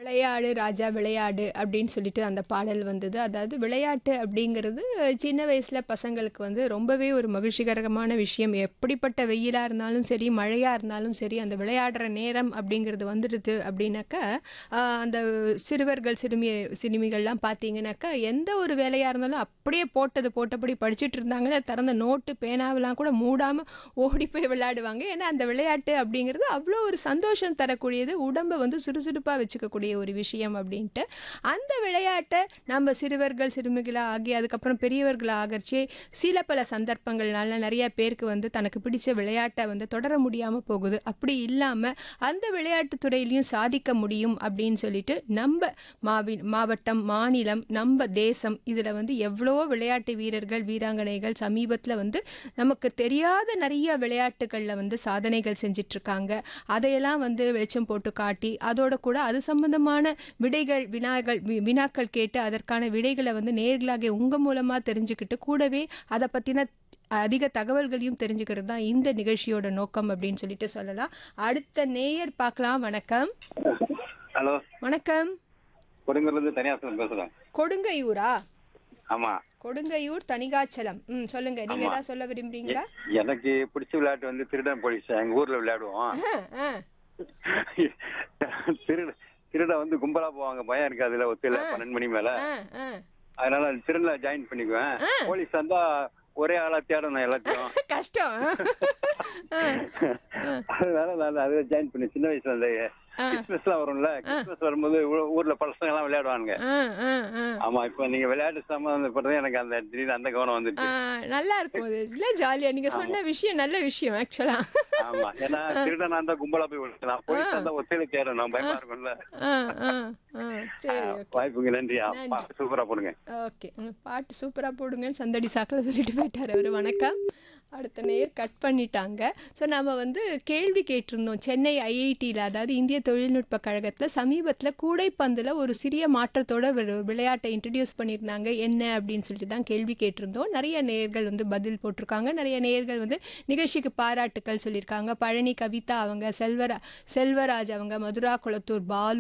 விளையாடு ராஜா விளையாடு அப்படின்னு சொல்லிட்டு அந்த பாடல் வந்தது அதாவது விளையாட்டு அப்படிங்கிறது சின்ன வயசில் பசங்களுக்கு வந்து ரொம்பவே ஒரு மகிழ்ச்சிகரமான விஷயம் எப்படிப்பட்ட வெயிலாக இருந்தாலும் சரி மழையாக இருந்தாலும் சரி அந்த விளையாடுற நேரம் அப்படிங்கிறது வந்துடுது அப்படின்னாக்கா ஆஹ், அந்த சிறுவர்கள் சிறுமி சிறுமிகள்லாம் பார்த்தீங்கன்னாக்கா எந்த ஒரு வேலையாக இருந்தாலும் அப்படியே போட்டது போட்டபடி படிச்சுட்டு இருந்தாங்கன்னா திறந்த நோட்டு பேனாவெல்லாம் கூட மூடாமல் ஓடி போய் விளையாடுவாங்க ஏன்னா அந்த விளையாட்டு அப்படிங்கிறது அவ்வளோ ஒரு சந்தோஷம் தரக்கூடியது உடம்பை வந்து சுறுசுறுப்பாக வச்சுக்கக்கூடிய ஒரு விஷயம் அப்படின்ட்டு அந்த விளையாட்டை நம்ம சிறுவர்கள் சிறுமிகளாக ஆகி அதுக்கப்புறம் பெரியவர்களாக ஆகர்ச்சி சில பல சந்தர்ப்பங்கள்னால நிறைய பேருக்கு வந்து தனக்கு பிடிச்ச விளையாட்டை வந்து தொடர முடியாமல் போகுது அப்படி இல்லாமல் அந்த விளையாட்டு துறையிலையும் சாதிக்க முடியும் அப்படின்னு சொல்லிட்டு நம்ம மாவி மாவட்டம் மாநிலம் நம்ம தேசம் இதில் வந்து எவ்வளோ விளையாட்டு வீரர்கள் வீராங்கனைகள் சமீபத்தில் வந்து நமக்கு தெரியாத நிறைய விளையாட்டுகளில் வந்து சாதனைகள் செஞ்சிட்டு இருக்காங்க அதையெல்லாம் வந்து வெளிச்சம் போட்டு காட்டி அதோட கூட அது சம்பந்தமான விடைகள் வினாக்கள் வி- வினாக்கள் கேட்டு அதற்கான விடைகளை வந்து நேர்களாக உங்க மூலமா தெரிஞ்சுக்கிட்டு கூடவே அதை பத்தின அதிக தகவல்களையும் தெரிஞ்சுக்கிறது தான் இந்த நிகழ்ச்சியோட நோக்கம் அப்படின்னு சொல்லிட்டு சொல்லலாம் அடுத்த நேயர் பார்க்கலாம் வணக்கம் ஹலோ வணக்கம் கொடுங்கர்லேருந்து தனியாசலம் பேசுறேன் கொடுங்கையூரா ஆமா கொடுங்கையூர் தனிகாச்சலம் ம் சொல்லுங்க நீங்க ஏதாவது சொல்ல விரும்புறீங்களா எனக்கு பிடிச்ச விளையாட்டு வந்து திருடன் போலீஸ் எங்க ஊர்ல விளையாடுவோம் ஆ, ஆ. திருட திருட வந்து கும்பலா போவாங்க பயம் இருக்காதுல ஒத்தையில பன்னெண்டு மணி மேல ஆ, ஆ. அதனால திருடல ஜாயின் பண்ணிக்குவேன் போலீஸ் வந்தா ஒரே ஆளா தேடணும் எல்லாத்தையும் கஷ்டம் ஆ. அதனால நான் அதை ஜாயின் பண்ணி சின்ன வயசுல அந்த கிறிஸ்மஸ் எல்லாம் வரும்ல கிறிஸ்மஸ் வரும்போது ஊ- ஊர்ல பசங்க எல்லாம் விளையாடுவாங்க ஆ, ஆ, ஆ. ஆமா இப்ப நீங்க விளையாட்டு சம்பந்தப்பட்டது எனக்கு அந்த திடீர்னு அந்த கவனம் வந்துட்டு ஆ, நல்லா இருக்கும் அது இல்ல ஜாலியா நீங்க சொன்ன விஷயம் நல்ல விஷயம் ஆக்சுவலா ஆமா ஏன்னா திருடனா இருந்தா கும்பலா போய் விழுக்கலாம் போலீஸ் இருந்தா ஒத்தையில தேடணும் பயமா இருக்கும்ல சரி வாய்ப்புங்க நன்றி பாட்டு சூப்பரா போடுங்க ஓகே பாட்டு சூப்பரா போடுங்கன்னு சந்தடி சாக்கில் சொல்லிட்டு போயிட்டாரு அவர் வணக்கம் அடுத்த நேர் கட் பண்ணிட்டாங்க ஸோ நம்ம வந்து கேள்வி கேட்டிருந்தோம் சென்னை ஐஐடியில் அதாவது இந்திய தொழில்நுட்ப கழகத்தில் சமீபத்தில் கூடைப்பந்தில் ஒரு சிறிய மாற்றத்தோட ஒரு விளையாட்டை இன்ட்ரடியூஸ் பண்ணியிருந்தாங்க என்ன அப்படின்னு சொல்லிட்டு தான் கேள்வி கேட்டிருந்தோம் நிறைய நேயர்கள் வந்து பதில் போட்டிருக்காங்க நிறைய நேயர்கள் வந்து நிகழ்ச்சிக்கு பாராட்டுக்கள் சொல்லியிருக்காங்க பழனி கவிதா அவங்க செல்வரா செல்வராஜ் அவங்க மதுரா குளத்தூர் பாலு